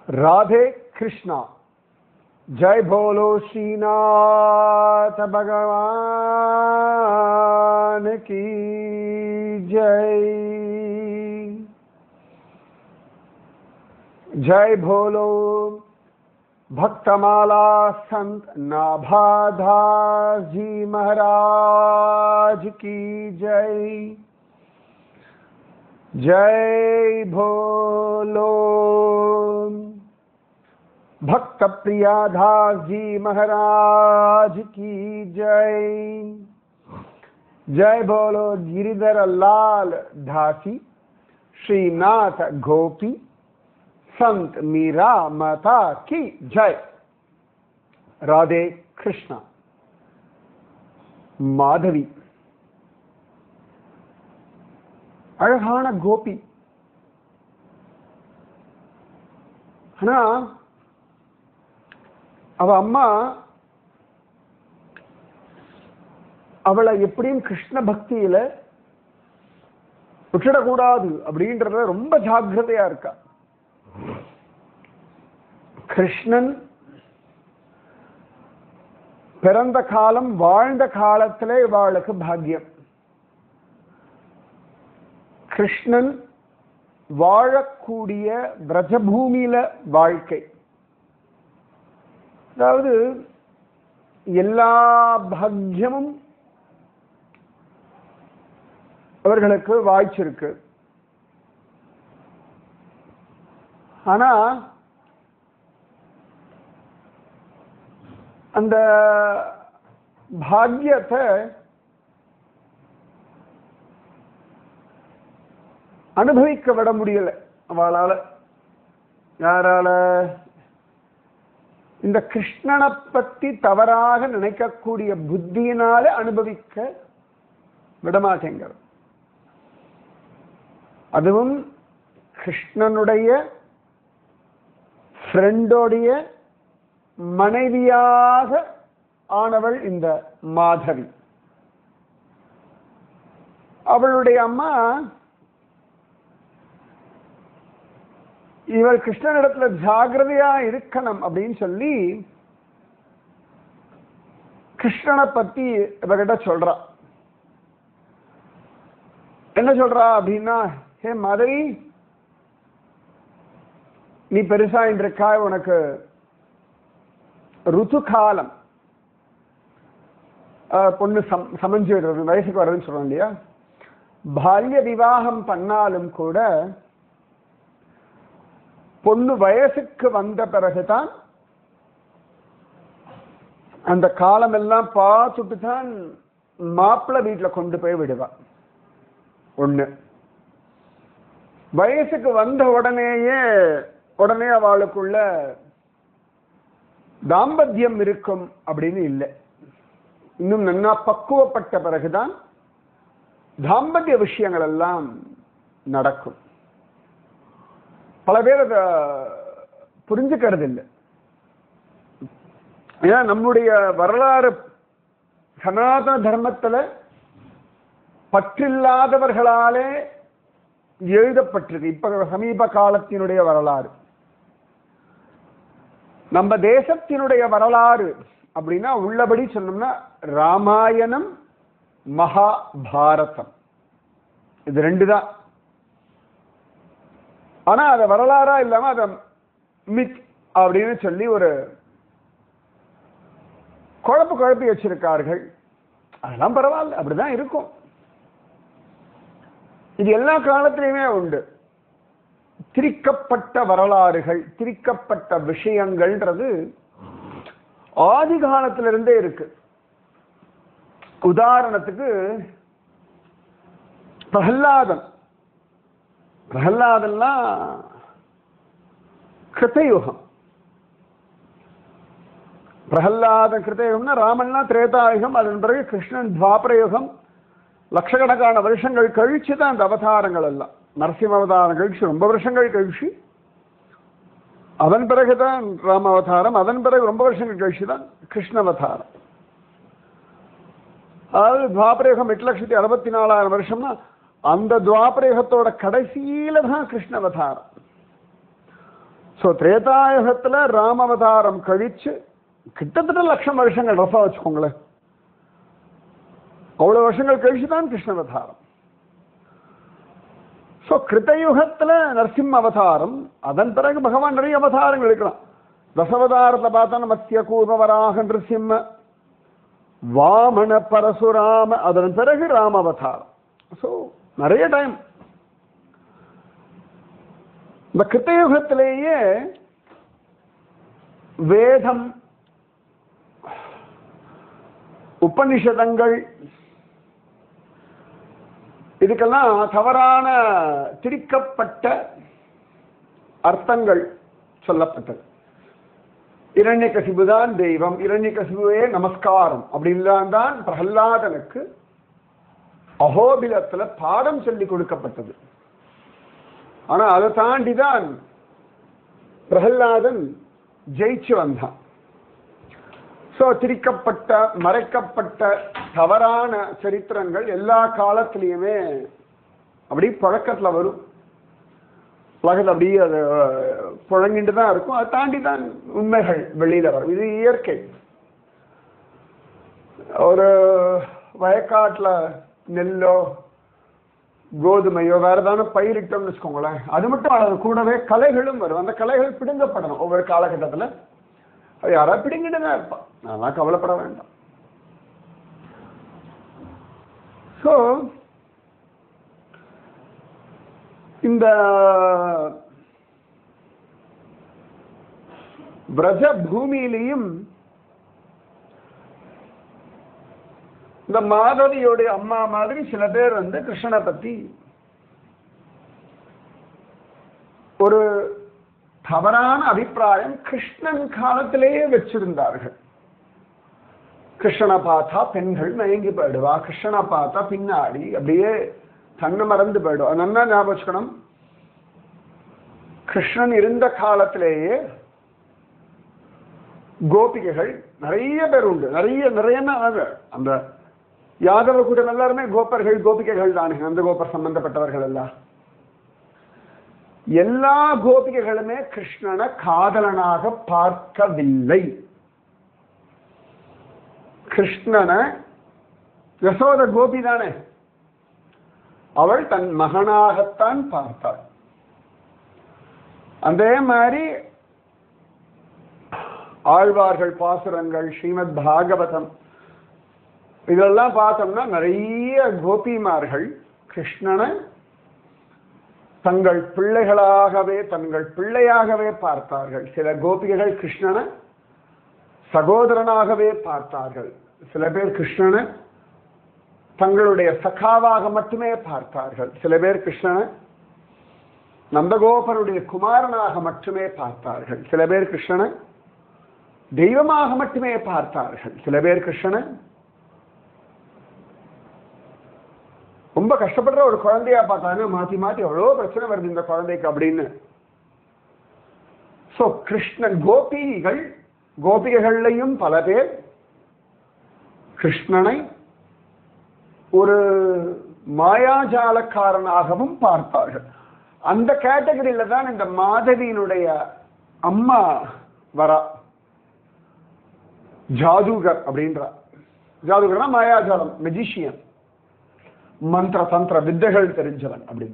राधे कृष्णा जय बोलो श्रीनाथ भगवान की जय जय बोलो भक्तमाला संत नाभादास जी महाराज की जय जय भोलो भक्त प्रियादास जी महाराज की जय जय बोलो गिरिधर लाल धासी श्रीनाथ गोपी संत मीरा माता की जय राधे कृष्णा மாதவி அழகான கோபி ஆனா அவ அம்மா அவளை எப்படியும் கிருஷ்ண பக்தியில விட்டுடக்கூடாது அப்படின்றத ரொம்ப ஜாக்கிரதையா இருக்கா கிருஷ்ணன் பிறந்த காலம் வாழ்ந்த காலத்திலே இவாளுக்கு பாக்கியம் கிருஷ்ணன் வாழக்கூடிய பிரஜபூமியில வாழ்க்கை அதாவது எல்லா பாக்கியமும் அவர்களுக்கு வாய்ச்சிருக்கு ஆனா அந்த பாக்கியத்தை அனுபவிக்க விட முடியல அவளால யாரால இந்த கிருஷ்ணனை பத்தி தவறாக நினைக்கக்கூடிய புத்தியினால அனுபவிக்க விடமாட்டேங்க அதுவும் கிருஷ்ணனுடைய ஃப்ரெண்டோடைய மனைவியாக ஆனவள் இந்த மாதவி அவளுடைய அம்மா இவர் கிருஷ்ணனிடத்துல ஜாகிரதையா இருக்கணும் அப்படின்னு சொல்லி கிருஷ்ணனை பத்தி இவகிட்ட சொல்றா என்ன சொல்றா அப்படின்னா ஹே மதுரை நீ பெருசா இருக்கா உனக்கு ருத்து காலம் பொண்ணு சம் சமைஞ்சு விடுறது வயசுக்கு வர்றதுன்னு சொல்றோம் இல்லையா பால்ய விவாகம் பண்ணாலும் கூட பொண்ணு வயசுக்கு வந்த பிறகுதான் அந்த காலம் எல்லாம் பார்த்துட்டு தான் மாப்பிள்ளை வீட்டுல கொண்டு போய் விடுவா ஒண்ணு வயசுக்கு வந்த உடனேயே உடனே அவளுக்குள்ள தாம்பத்தியம் இருக்கும் அப்படின்னு இல்லை இன்னும் நன்னா பக்குவப்பட்ட பிறகுதான் தாம்பத்திய விஷயங்கள் எல்லாம் நடக்கும் பல பேர் அதை புரிஞ்சுக்கிறது இல்லை ஏன்னா நம்முடைய வரலாறு சனாதன தர்மத்துல பற்றில்லாதவர்களாலே எழுதப்பட்டிருக்கு இப்ப சமீப காலத்தினுடைய வரலாறு நம்ம தேசத்தினுடைய வரலாறு அப்படின்னா உள்ளபடி சொன்னோம்னா ராமாயணம் மகாபாரதம் இது ரெண்டு தான் ஆனா அத வரலாறா இல்லாம அத மித் அப்படின்னு சொல்லி ஒரு குழப்பு குழப்பி வச்சிருக்கார்கள் அதெல்லாம் பரவாயில்ல அப்படிதான் இருக்கும் இது எல்லா காலத்திலையுமே உண்டு திரிக்கப்பட்ட வரலாறுகள் திரிக்கப்பட்ட விஷயங்கள்ன்றது ஆதி காலத்திலிருந்தே இருக்கு உதாரணத்துக்கு பிரகல்லாதன் பிரகல்லாதெல்லாம் கிருத்தயுகம் பிரகல்லாத கிருத்தயுகம்னா ராமன்னா திரேதாயுகம் அதன் பிறகு கிருஷ்ணன் துவாபரயுகம் லட்சக்கணக்கான வருஷங்கள் கழிச்சு தான் அந்த அவதாரங்கள் எல்லாம் நரசிம்ம அவதாரம் கழிச்சு ரொம்ப வருஷங்கள் கழிச்சு அதன் பிறகுதான் ராம அவதாரம் அதன் பிறகு ரொம்ப வருஷங்கள் கழிச்சு தான் கிருஷ்ண அவதாரம் அதாவது துவாபரயுகம் எட்டு லட்சத்தி அறுபத்தி நாலாயிரம் வருஷம்னா அந்த துவாபரயுகத்தோட கடைசியில தான் கிருஷ்ண அவதாரம் ஸோ திரேதாயுகத்துல ராமவதாரம் கழிச்சு கிட்டத்தட்ட லட்சம் வருஷங்கள் ரஃபா வச்சுக்கோங்களேன் அவ்வளவு வருஷங்கள் கழிச்சு தான் கிருஷ்ணவதாரம் ஸோ கிருத்தயுகத்துல நரசிம்ம அவதாரம் அதன் பிறகு பகவான் நிறைய அவதாரங்கள் எடுக்கலாம் தசவதாரத்தை பார்த்தா மத்திய கூர்மவராக நிருசிம்ம வாமன பரசுராம அதன் பிறகு ராம அவதாரம் ஸோ நிறைய டைம் இந்த கிருத்தயுகத்திலேயே வேதம் உபனிஷதங்கள் இதுக்கெல்லாம் தவறான திரிக்கப்பட்ட அர்த்தங்கள் சொல்லப்பட்டது இரண்யகசிபு தான் தெய்வம் இரண்யகசிபுவே நமஸ்காரம் அப்படின்லாம் தான் பிரகலாதனுக்கு அகோபிலத்துல பாடம் சொல்லி கொடுக்கப்பட்டது ஆனா அதை தாண்டி தான் பிரகலாதன் ஜெயிச்சு வந்தான் ஸோ திரிக்கப்பட்ட மறைக்கப்பட்ட தவறான சரித்திரங்கள் எல்லா காலத்திலையுமே அப்படி பழக்கத்துல வரும் உலகத்தில் அப்படியே அது புழங்கிட்டு தான் இருக்கும் அதை தாண்டி தான் உண்மைகள் வெளியில வரும் இது இயற்கை ஒரு வயக்காட்டுல நெல்லோ கோதுமையோ வேற ஏதாவது பயிரிட்டோம்னு வச்சுக்கோங்களேன் அது மட்டும் அது கூடவே கலைகளும் வரும் அந்த கலைகள் பிடுங்கப்படணும் ஒவ்வொரு காலகட்டத்தில் அது யாராவது பிடுங்கிட்டு தான் இருப்பான் அதெல்லாம் கவலைப்பட வேண்டாம் ஸோ இந்த பிரஜ பூமியிலையும் இந்த மாதவியோடைய அம்மா மாதிரி சில பேர் வந்து கிருஷ்ணனை பத்தி ஒரு தவறான அபிப்பிராயம் கிருஷ்ணன் காலத்திலேயே வச்சிருந்தார்கள் கிருஷ்ணனை பார்த்தா பெண்கள் மயங்கி போயிடுவா கிருஷ்ணனை பார்த்தா பின்னாடி அப்படியே தன்னை மறந்து போயிடுவா நல்லா ஞாபகம் வச்சுக்கணும் கிருஷ்ணன் இருந்த காலத்திலேயே கோபிகைகள் நிறைய பேர் உண்டு நிறைய நிறைய அந்த யாதவ கூட்டம் எல்லாருமே கோப்பர்கள் கோபிகைகள் தானே அந்த கோபர் சம்பந்தப்பட்டவர்கள் எல்லாம் எல்லா கோபிகைகளுமே கிருஷ்ணனை காதலனாக பார்க்கவில்லை கிருஷ்ணனை யசோத கோபி தானே அவள் தன் மகனாகத்தான் பார்த்தாள் அதே மாதிரி ஆழ்வார்கள் பாசுரங்கள் ஸ்ரீமத் பாகவதம் இதெல்லாம் பார்த்தோம்னா நிறைய கோபிமார்கள் கிருஷ்ணனை தங்கள் பிள்ளைகளாகவே தங்கள் பிள்ளையாகவே பார்த்தார்கள் சில கோபிகைகள் கிருஷ்ணனை சகோதரனாகவே பார்த்தார்கள் சில பேர் கிருஷ்ணனை தங்களுடைய சகாவாக மட்டுமே பார்த்தார்கள் சில பேர் கிருஷ்ணனை நந்தகோபருடைய குமாரனாக மட்டுமே பார்த்தார்கள் சில பேர் கிருஷ்ணனை தெய்வமாக மட்டுமே பார்த்தார்கள் சில பேர் கிருஷ்ணனை ரொம்ப கஷ்டப்படுற ஒரு குழந்தையா பார்த்தாங்க மாத்தி மாத்தி எவ்வளோ பிரச்சனை வருது இந்த குழந்தைக்கு அப்படின்னு சோ கிருஷ்ணன் கோபிகள் கோபிகைகள்லையும் பல பேர் கிருஷ்ணனை ஒரு மாயாஜாலக்காரனாகவும் பார்த்தார்கள் அந்த கேட்டகரியில தான் இந்த மாதவியினுடைய அம்மா வரா ஜாதுகர் அப்படின்றா ஜாதுகர்னா மாயாஜாலம் மெஜிஷியன் மந்திர தந்திர வித்தைகள் தெரிஞ்சவன் அப்படின்னு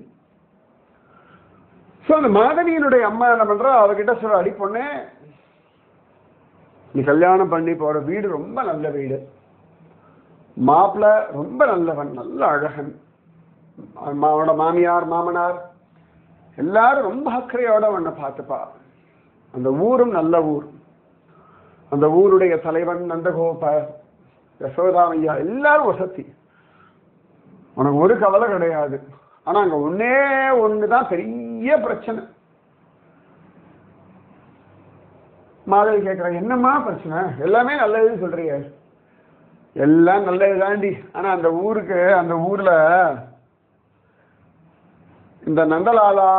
ஸோ அந்த மாதவியினுடைய அம்மா என்ன பண்றா அவகிட்ட சொல்ற அடி பொண்ணே நீ கல்யாணம் பண்ணி போற வீடு ரொம்ப நல்ல வீடு மாப்பிள்ள ரொம்ப நல்லவன் நல்ல அழகன் அவனோட மாமியார் மாமனார் எல்லாரும் ரொம்ப அக்கறையோட உன்னை பார்த்துப்பா அந்த ஊரும் நல்ல ஊர் அந்த ஊருடைய தலைவன் நந்தகோப யசோதாமையா எல்லாரும் வசதி உனக்கு ஒரு கவலை கிடையாது ஆனா அங்க ஒன்னே ஒண்ணுதான் பெரிய பிரச்சனை மாதவி கேட்கிறேன் என்னம்மா பிரச்சனை எல்லாமே நல்லதுன்னு சொல்றீங்க எல்லாம் நல்லது தாண்டி ஆனா அந்த ஊருக்கு அந்த ஊர்ல இந்த நந்தலாலா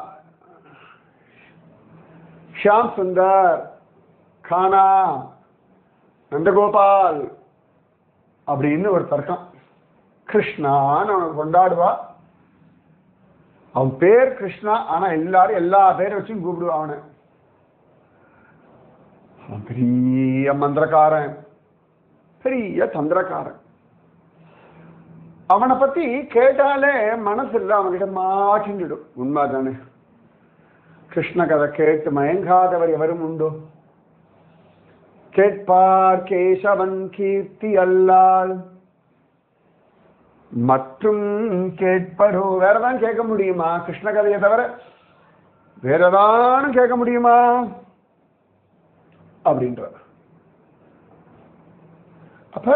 ஷியாம் சுந்தர் கானா நந்தகோபால் அப்படின்னு ஒரு தர்க்கம் கிருஷ்ணான்னு அவனை கொண்டாடுவா அவன் பேர் கிருஷ்ணா ஆனா எல்லாரும் எல்லா பேரை வச்சும் கூப்பிடுவா அவனை அவன் பெரிய மந்திரக்காரன் பெரிய தந்திரக்காரன் அவனை பத்தி கேட்டாலே மனசுல அவன்கிட்ட மாட்டிடும் உண்மைதானே கிருஷ்ண கதை கேட்டு மயங்காதவர் எவரும் உண்டோ கேட்பார் கேசவன் கீர்த்தி அல்லால் மற்றும் கேட்பரோ வேறதான் கேட்க முடியுமா கிருஷ்ண கதையை தவிர வேறதானும் கேட்க முடியுமா அப்படின்ற அப்ப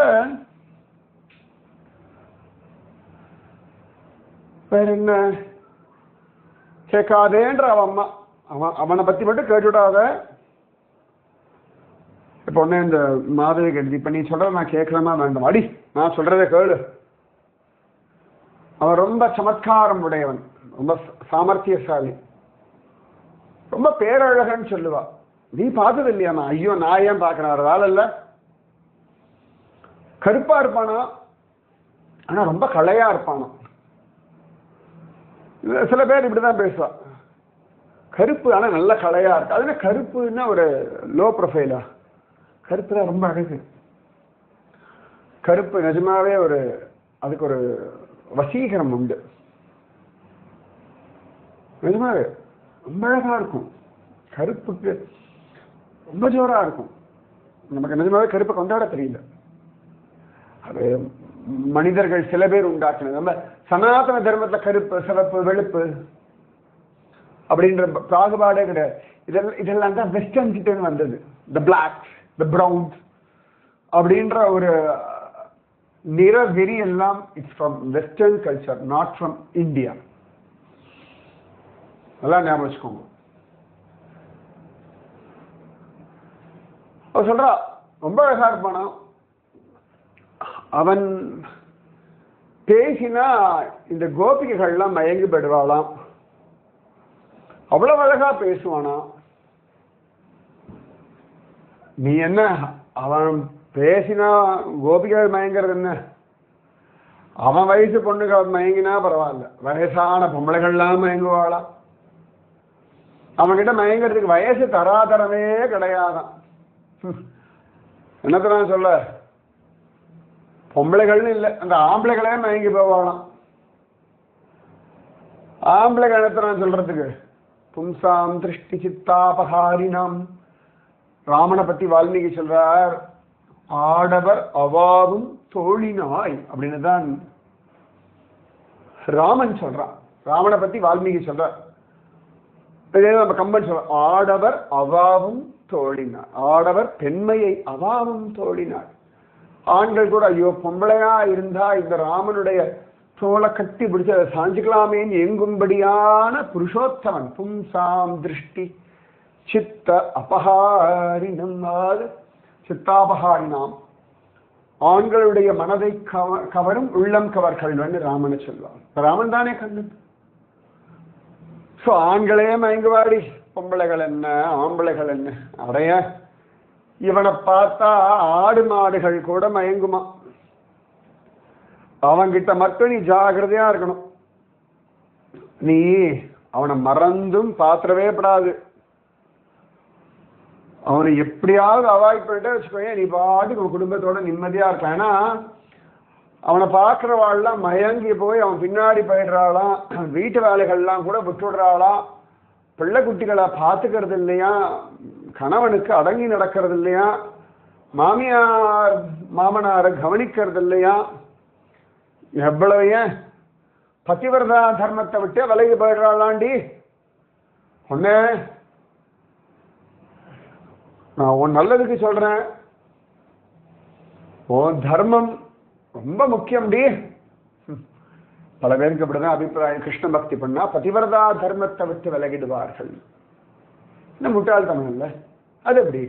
வேற என்ன கேட்காதேன்ற அவன் அம்மா அவன் அவனை பத்தி மட்டும் கேட்டுவிடாத இப்போ ஒண்ணு இந்த மாதவி கெடுதி இப்ப நீ சொல்றத நான் கேட்கலாமா வேண்டாம் அடி நான் சொல்றதை கேளு அவன் ரொம்ப சமத்காரம் உடையவன் ரொம்ப சாமர்த்தியசாலி ரொம்ப பேரழகன்னு சொல்லுவா நீ பார்த்தது இல்லையாமா ஐயோ நான் ஏன் பார்க்கறேன் ஒரு வேலை இல்ல கருப்பா இருப்பானா ஆனா ரொம்ப களையா இருப்பானா இது சில பேர் இப்படிதான் பேசுவா கருப்பு ஆனா நல்ல களையா இருக்கு அதுல கருப்புன்னா ஒரு லோ ப்ரொஃபைலா கருப்பு தான் ரொம்ப அழகு கருப்பு நிஜமாவே ஒரு அதுக்கு ஒரு வசீகரம் உண்டு நிஜமாவே ரொம்ப அழகா இருக்கும் கருப்புக்கு ரொம்ப ஜோரா இருக்கும் நமக்கு நிஜமாவே கருப்பை கொண்டாட தெரியல அது மனிதர்கள் சில பேர் உண்டாக்குனது நம்ம சனாதன தர்மத்துல கருப்பு சிவப்பு வெளுப்பு அப்படின்ற பாகுபாடே கிடையாது இதெல்லாம் இதெல்லாம் தான் வெஸ்டர்ன் கிட்ட வந்தது த பிளாக் த ப்ரௌன் அப்படின்ற ஒரு நிற வெறி எல்லாம் it's from western culture not from India நல்லா ஞாபகம் வச்சுக்கோங்க அவ சொல்றா ரொம்ப அழகா இருப்பானா அவன் பேசினா இந்த கோபிகைகள்லாம் மயங்கி போயிடுவாளாம் அவ்வளவு அழகா பேசுவானா நீ என்ன அவன் பேசினா கோபிகள் மயங்கிறது என்ன அவன் வயசு பொண்ணுங்க மயங்கினா பரவாயில்ல வயசான பொம்பளைகள்லாம் மயங்குவாளாம் அவன்கிட்ட மயங்கிறதுக்கு வயசு தராதரமே கிடையாதான் என்னத்தான் சொல்ல பொம்பளைகள்னு இல்லை அந்த ஆம்பளைகளே மயங்கி போவாளாம் ஆம்பளைகள் என்னத்தான் சொல்றதுக்கு பும்சாம் திருஷ்டி சித்தாபகாரினாம் ராமனை பத்தி வால்மீகி சொல்றார் ஆடவர் அவாவும் தோழினாய் அப்படின்னு தான் ராமன் சொல்றான் ராமனை பத்தி வால்மீகி சொல்றார் இதே நம்ம கம்பன் சொல்றோம் ஆடவர் அவாவும் தோழினார் ஆடவர் பெண்மையை அவாவும் தோழினார் ஆண்கள் கூட ஐயோ பொம்பளையா இருந்தா இந்த ராமனுடைய தோலை கட்டி பிடிச்சு அதை சாஞ்சுக்கலாமேன்னு எங்கும்படியான புருஷோத்தமன் பும்சாம் திருஷ்டி சித்த அபகாரினம் அது சித்தாபகாரினாம் ஆண்களுடைய மனதை கவ கவரும் உள்ளம் கவர்கள்னு ராமனை சொல்லுவான் இப்ப ராமன் தானே கண்ணன் ஸோ ஆண்களே மயங்குவாடி பொம்பளைகள் என்ன ஆம்பளைகள் என்ன அடைய இவனை பார்த்தா ஆடு மாடுகள் கூட மயங்குமா அவன்கிட்ட மட்டும் நீ ஜாகிரதையா இருக்கணும் நீ அவனை மறந்தும் பாத்திரவே படாது அவனை எப்படியாவது அவாய்ட் பண்ணிட்டே வச்சுக்கோங்க நீ பாட்டுக்கு உன் குடும்பத்தோட நிம்மதியா இருக்கலாம் ஏன்னா அவனை பார்க்குறவாள்லாம் மயங்கி போய் அவன் பின்னாடி போயிடுறாளாம் வீட்டு வேலைகள்லாம் கூட விட்டுடுறாளாம் பிள்ளை குட்டிகளை பார்த்துக்கிறது இல்லையா கணவனுக்கு அடங்கி நடக்கிறது இல்லையா மாமியார் மாமனாரை கவனிக்கிறது இல்லையா எவ்வளவு ஏன் பத்திவிரதா தர்மத்தை விட்டு விலகி போயிடுறாளாண்டி ஒண்ணு நான் உன் நல்லதுக்கு சொல்றேன் உன் தர்மம் ரொம்ப முக்கியம்டி பல பேருக்கு அப்படிதான் அபிப்பிராயம் கிருஷ்ண பக்தி பண்ணா பதிவிரதா தர்மத்தை விட்டு விலகிடுவார்கள் என்ன முட்டாள்தனம் இல்லை அது எப்படி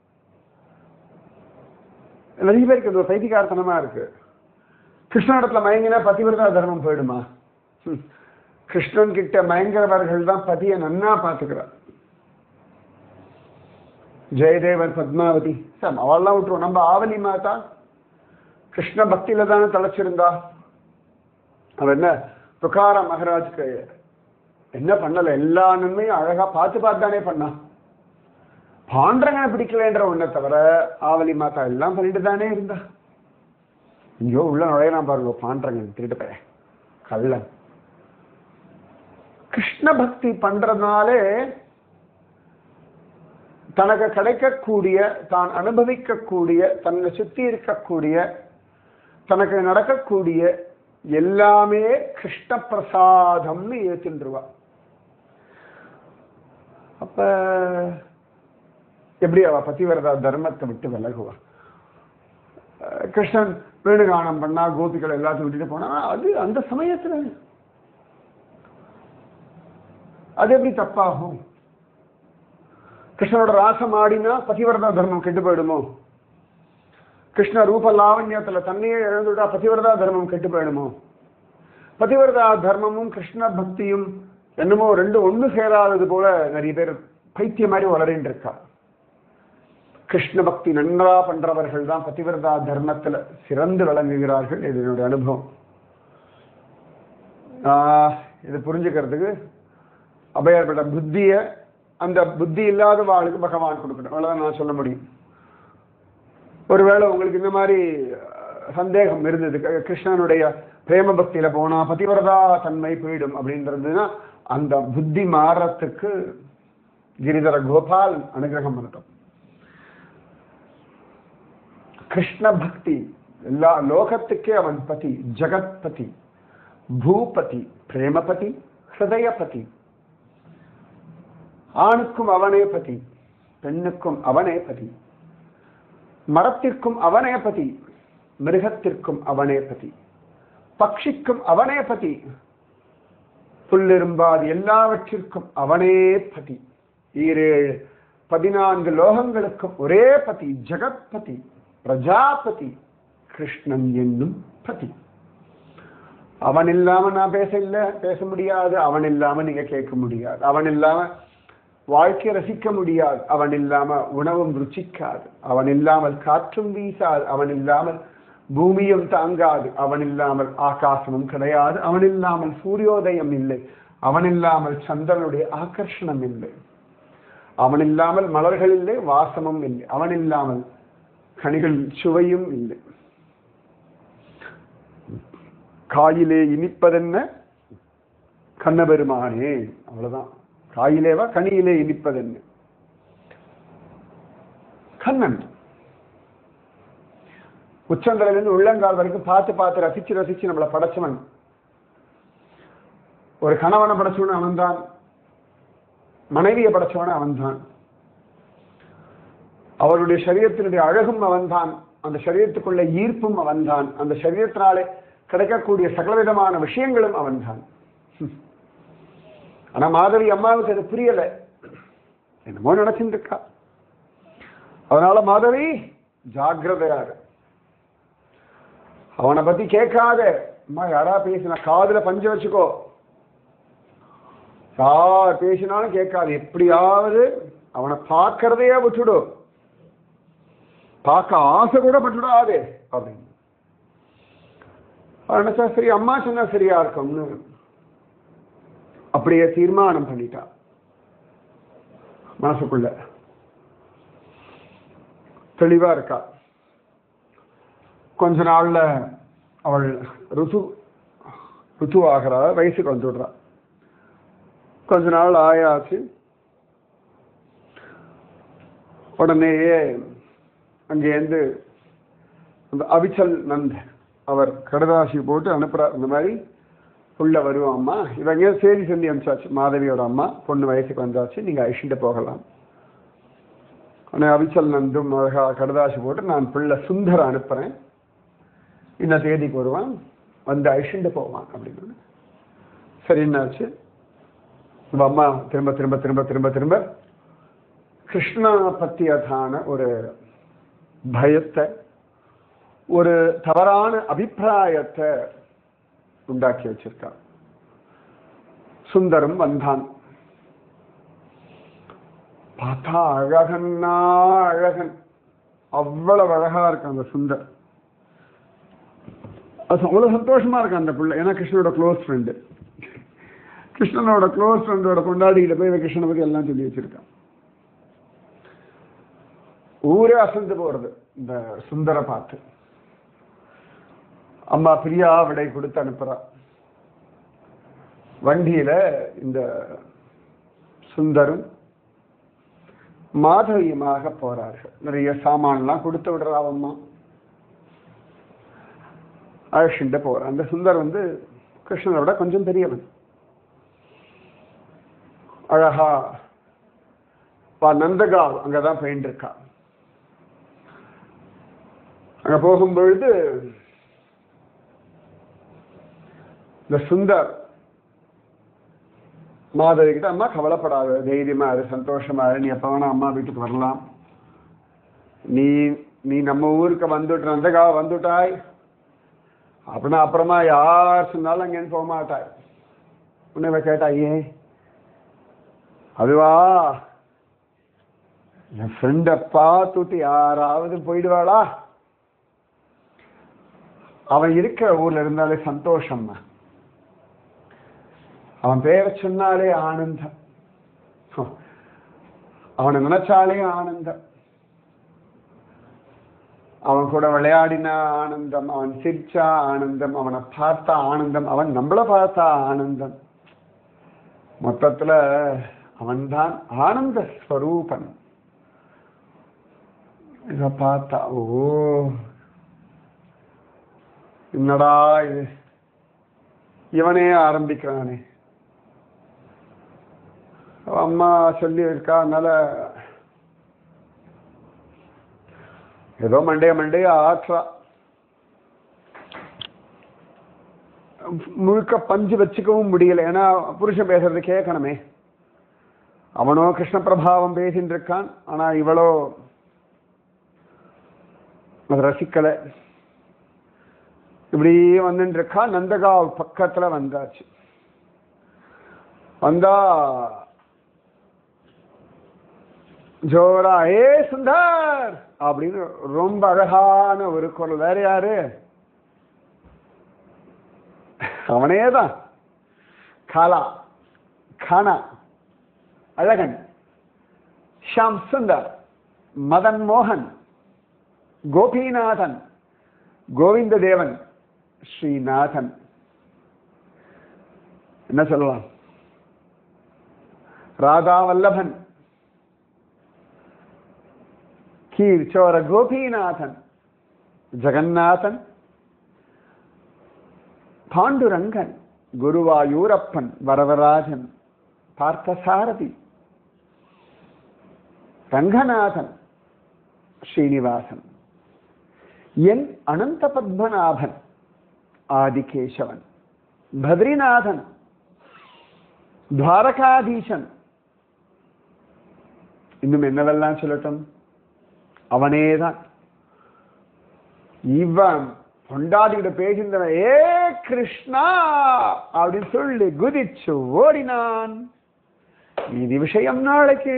நிறைய பேருக்கு இது ஒரு பைத்தியக்காரத்தனமா இருக்கு கிருஷ்ணனிடத்துல மயங்கினா பதிவிரதா தர்மம் போயிடுமா ஹம். கிருஷ்ணன் கிட்ட மயங்கிறவர்கள் தான் பதியை நன்னா பார்த்துக்கிறார் ஜெயதேவன் பத்மாவதி சார் அவள்லாம் விட்டுருவோம் நம்ம ஆவலி மாதா கிருஷ்ண பக்தியில தானே தலைச்சிருந்தா அவ என்ன துக்காரா மகராஜுக்கு என்ன பண்ணல எல்லா நன்மையும் அழகா பார்த்து பார்த்து தானே பண்ணா பாண்டரங்கனை பிடிக்கலன்ற ஒன்றை தவிர ஆவலி மாதா எல்லாம் பண்ணிட்டு தானே இருந்தா இங்கோ உள்ள நுழையலாம் பாருங்க பாண்டரங்கன் திருட்டு பையன் கள்ளன் கிருஷ்ண பக்தி பண்றதுனாலே தனக்கு கிடைக்கக்கூடிய தான் அனுபவிக்கக்கூடிய தன்னை சுத்தி இருக்கக்கூடிய தனக்கு நடக்கக்கூடிய எல்லாமே கிருஷ்ண பிரசாதம்னு ஏத்துருவா அப்ப எப்படி அவ பதிவிரதா தர்மத்தை விட்டு விலகுவா அஹ் கிருஷ்ணன் வேணுகானம் பண்ணா கோபிகள் எல்லாத்தையும் விட்டுட்டு போனா அது அந்த சமயத்துல அது எப்படி தப்பாகும் கிருஷ்ணனோட ராசம் ஆடினா பதிவிரதா தர்மம் கெட்டு போயிடுமோ கிருஷ்ண ரூப லாவண்யத்துல தன்னையே இழந்துட்டா பதிவிரதா தர்மம் கெட்டு போயிடுமோ பதிவிரதா தர்மமும் கிருஷ்ண பக்தியும் என்னமோ ரெண்டும் ஒண்ணு சேராதது போல நிறைய பேர் பைத்திய மாதிரி வளரின்னு இருக்கா கிருஷ்ண பக்தி நன்றா பண்றவர்கள் தான் பதிவிரதா தர்மத்துல சிறந்து விளங்குகிறார்கள் இது என்னுடைய அனுபவம் ஆஹ் இது புரிஞ்சுக்கிறதுக்கு அபயப்பட்ட புத்திய அந்த புத்தி இல்லாத வாளுக்கு பகவான் கொடுக்கணும் அவ்வளவுதான் நான் சொல்ல முடியும் ஒருவேளை உங்களுக்கு இந்த மாதிரி அஹ், சந்தேகம் இருந்தது க- கிருஷ்ணனுடைய பிரேம பக்தியில போனா பதிவிரதா தன்மை போயிடும் அப்படின்றதுன்னா அந்த புத்தி மாறத்துக்கு கிரிதர கோபால் அனுகிரகம் பண்ணட்டும் கிருஷ்ண பக்தி எல்லா லோகத்துக்கே அவன் பதி ஜகத்பதி பூபதி பிரேமபதி ஹிருதயபதி ஆணுக்கும் அவனே பதி பெண்ணுக்கும் அவனே பதி மரத்திற்கும் அவனே பதி மிருகத்திற்கும் அவனே பதி பக்ஷிக்கும் அவனே பதி புல்லிரும்பாது எல்லாவற்றிற்கும் அவனே பதி ஈரேழு பதினான்கு லோகங்களுக்கும் ஒரே பதி ஜெகத்பதி பிரஜாபதி கிருஷ்ணன் என்னும் பதி அவன் இல்லாம நான் பேச இல்ல பேச முடியாது அவன் இல்லாம நீங்க கேட்க முடியாது அவன் இல்லாம வாழ்க்கை ரசிக்க முடியாது அவன் இல்லாம உணவும் ருச்சிக்காது அவன் இல்லாமல் காற்றும் வீசாது அவன் இல்லாமல் பூமியும் தாங்காது அவன் இல்லாமல் ஆகாசமும் கிடையாது அவன் இல்லாமல் சூரியோதயம் இல்லை அவன் இல்லாமல் சந்திரனுடைய ஆகர்ஷணம் இல்லை அவன் இல்லாமல் மலர்கள் இல்லை வாசமும் இல்லை அவன் இல்லாமல் கனிகள் சுவையும் இல்லை காயிலே இனிப்பதென்ன கண்ணபெருமானே அவ்வளவுதான் காயிலேவா கனியிலே இனிப்பதென்ன கண்ணன் உச்சந்தலையிலிருந்து உள்ளங்கால் வரைக்கும் பார்த்து பார்த்து ரசிச்சு ரசிச்சு நம்மளை படைச்சவன் ஒரு கணவனை படைச்சவன் அவன்தான் மனைவியை படைச்சவன் அவன்தான் அவருடைய சரீரத்தினுடைய அழகும் அவன்தான் அந்த சரீரத்துக்குள்ள ஈர்ப்பும் அவன்தான் அந்த சரீரத்தினாலே கிடைக்கக்கூடிய சகலவிதமான விஷயங்களும் அவன்தான் ஆனா மாதவி அம்மாவுக்கு அது புரியல என்னமோ நினைச்சுட்டு இருக்கா அதனால மாதவி ஜாக்கிரதையா இரு. அவனை பத்தி கேட்காத அம்மா யாரா பேசினா காதுல பஞ்சு வச்சுக்கோ யார் பேசினாலும் கேட்காது எப்படியாவது அவனை பார்க்கறதையே விட்டுடு பார்க்க ஆசை கூட பட்டுடாது அப்படின்னு அவன் நினைச்சா சரி அம்மா சொன்னா சரியா இருக்கும்னு அப்படியே தீர்மானம் பண்ணிட்டா மனசுக்குள்ள தெளிவா இருக்கா கொஞ்ச நாள்ல அவள் ருத்து ருத்து ஆகிறா வயசுக்கு வந்து விடுறா கொஞ்ச நாள் ஆயாச்சு உடனேயே அங்கேருந்து அந்த அவிச்சல் நந்த் அவர் கடதாசி போட்டு அனுப்புறார் இந்த மாதிரி உள்ள வருவோம் அம்மா இவங்க சேரி சொல்லி அனுப்பிச்சாச்சு மாதவியோட அம்மா பொண்ணு வயசுக்கு வந்தாச்சு நீங்க அழிச்சுட்டு போகலாம் உடனே அவிச்சல் நந்தும் அழகா கடதாசி போட்டு நான் பிள்ளை சுந்தர அனுப்புறேன் இந்த தேதிக்கு வருவான் வந்து அழிச்சுட்டு போவான் அப்படின்னு சரின்னாச்சு உங்க அம்மா திரும்ப திரும்ப திரும்ப திரும்ப திரும்ப கிருஷ்ணா பத்தியதான ஒரு பயத்தை ஒரு தவறான அபிப்பிராயத்தை உண்டாக்கி வச்சிருக்கா சுந்தரம் வந்தான் பார்த்தா அழகன்னா அழகன் அவ்வளவு அழகா இருக்கு அந்த சுந்தர் அது அவ்வளவு சந்தோஷமா இருக்கு அந்த பிள்ளை ஏன்னா கிருஷ்ணனோட க்ளோஸ் ஃப்ரெண்டு கிருஷ்ணனோட க்ளோஸ் ஃப்ரெண்டோட கொண்டாடிக்கிட்ட போய் இவன் கிருஷ்ணனை பத்தி எல்லாம் சொல்லி வச்சிருக்கான் ஊரே அசந்து போறது இந்த சுந்தர பார்த்து அம்மா பிரியா விடை கொடுத்து அனுப்புறா வண்டியில இந்த சுந்தரும் மாதவியமாக போறார்கள் நிறைய சாமான்லாம் கொடுத்து விடுறா அம்மா அழைச்சிட்டு போறான் அந்த சுந்தர் வந்து கிருஷ்ணனோட கொஞ்சம் பெரியவன் அழகா பா நந்தகாவ் அங்கதான் போயிட்டு இருக்கா அங்க போகும்பொழுது இந்த சுந்தர் மாதவி கிட்ட அம்மா கவலைப்படாத தைரியமா இரு சந்தோஷமா இரு நீ எப்ப வேணா அம்மா வீட்டுக்கு வரலாம் நீ நீ நம்ம ஊருக்கு வந்துட்டு நந்தகாவ வந்துட்டாய் அப்படின்னா அப்புறமா யார் சொன்னாலும் அங்கேருந்து போக மாட்டாய் உன்னை இவ கேட்டா ஏன் அதுவா என் ஃப்ரெண்டை பார்த்துட்டு யாராவது போயிடுவாளா அவன் இருக்கிற ஊர்ல இருந்தாலே சந்தோஷம் அவன் பேரை சொன்னாலே ஆனந்தம் அவனை நினைச்சாலே ஆனந்தம் அவன் கூட விளையாடின ஆனந்தம் அவன் சிரிச்சா ஆனந்தம் அவனை பார்த்தா ஆனந்தம் அவன் நம்மள பார்த்தா ஆனந்தம் மொத்தத்துல அவன்தான் ஆனந்த ஸ்வரூபன் இத பார்த்தா ஓ என்னடா இது இவனே ஆரம்பிக்கிறானே அவ அம்மா சொல்லி இருக்கா அதனால ஏதோ மண்டைய மண்டைய ஆற்றா முழுக்க பஞ்சு வச்சுக்கவும் முடியல ஏன்னா புருஷன் பேசுறது கேட்கணுமே அவனோ கிருஷ்ண பிரபாவம் பேசிட்டு இருக்கான் ஆனா இவளோ அது ரசிக்கல இப்படி வந்துட்டு இருக்கா நந்தகாவ் பக்கத்துல வந்தாச்சு வந்தா ஜோரா ஏ சுந்தர் அப்படின்னு ரொம்ப அழகான ஒரு குரல் வேற யாரு அவனே தான் காலா கானா அழகன் ஷாம் சுந்தர் மதன் மோகன் கோபிநாதன் கோவிந்த தேவன் ஸ்ரீநாதன் என்ன சொல்லலாம் ராதா வல்லபன் கீர்ச்சோர கோபிநாதன் ஜெகநாதன் பாண்டுரங்கன் குருவாயூரப்பன் வரவராஜன் பார்த்தசாரதி ரங்கநாதன் ஸ்ரீனிவாசன் என் அனந்த பத்மநாபன் ஆதிகேசவன் பத்ரிநாதன் துவாரகாதீசன் இன்னும் என்னவெல்லாம் சொல்லட்டும் அவனேதான் இவன் பொண்டாடிக்கிட்ட பேசியிருந்தவன் ஏ கிருஷ்ணா அப்படின்னு சொல்லி குதிச்சு ஓடினான் இது விஷயம் நாளைக்கு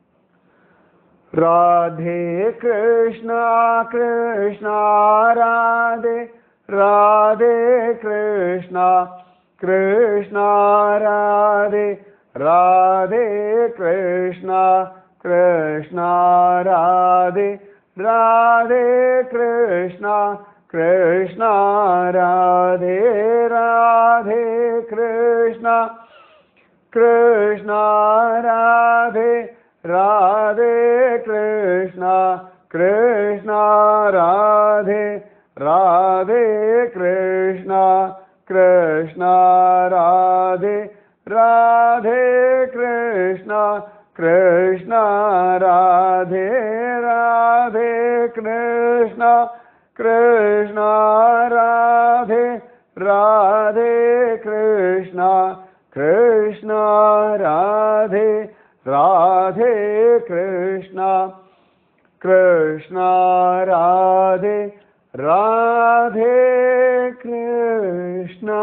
ராதே கிருஷ்ணா கிருஷ்ணா ராதே ராதே கிருஷ்ணா கிருஷ்ணா ராதே ராதே கிருஷ்ணா கிருஷ்ணா ராதே ராதே கிருஷ்ணா கிருஷ்ணா ராதே ராதே கிருஷ்ணா கிருஷ்ணா ராதே ராதே கிருஷ்ணா கிருஷ்ணா ராதே ராதே கிருஷ்ணா கிருஷ்ணா ராதே ராதே கிருஷ்ணா கிருஷ்ணா ராதே ராதே கிருஷ்ணா கிருஷ்ணா ராதே ராதே கிருஷ்ணா கிருஷ்ணா ராதே ராதே கிருஷ்ணா கிருஷ்ணா ராதே ராதே கிருஷ்ணா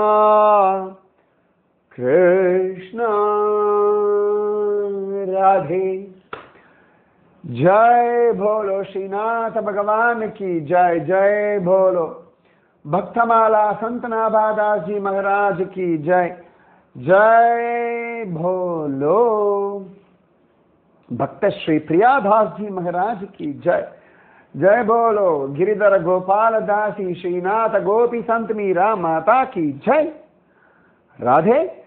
கிருஷ்ணா राधे जय भोलो श्रीनाथ भगवान की जय जय भोलो भक्तमाला संतना बादास जी महाराज की जय जय भोलो भक्त श्री प्रियादास जी महाराज की जय जय बोलो गिरिधर गोपाल दासी श्रीनाथ गोपी संत मीरा माता की जय राधे